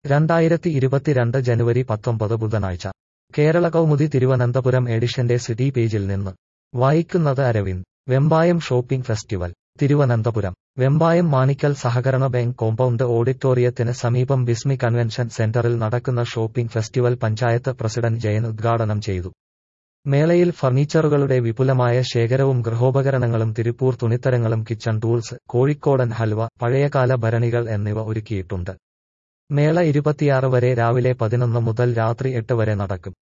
രണ്ടായിരത്തി ഇരുപത്തിരണ്ട് ജനുവരി പത്തൊമ്പത് ബുധനാഴ്ച കേരള കൗമുദി തിരുവനന്തപുരം എഡിഷന്റെ സിറ്റി പേജിൽ നിന്ന് വായിക്കുന്നത് അരവിന്ദ് വെമ്പായം ഷോപ്പിംഗ് ഫെസ്റ്റിവൽ തിരുവനന്തപുരം വെമ്പായം മാണിക്കൽ സഹകരണ ബാങ്ക് കോമ്പൗണ്ട് ഓഡിറ്റോറിയത്തിന് സമീപം ബിസ്മി കൺവെൻഷൻ സെന്ററിൽ നടക്കുന്ന shopping festival panchayat president Jayan ഉദ്ഘാടനം ചെയ്തു മേളയിൽ ഫർണിച്ചറുകളുടെ വിപുലമായ ശേഖരവും ഗൃഹോപകരണങ്ങളും തിരുപ്പൂർ തുണിത്തരങ്ങളും കിച്ചൺ ടൂൾസ് കോഴിക്കോടൻ ഹൽവ പഴയകാല ഭരണികൾ എന്നിവ ഒരുക്കിയിട്ടുണ്ട് മേള ഇരുപത്തിയാറ് വരെ രാവിലെ പതിനൊന്ന് മുതൽ രാത്രി എട്ട് വരെ നടക്കും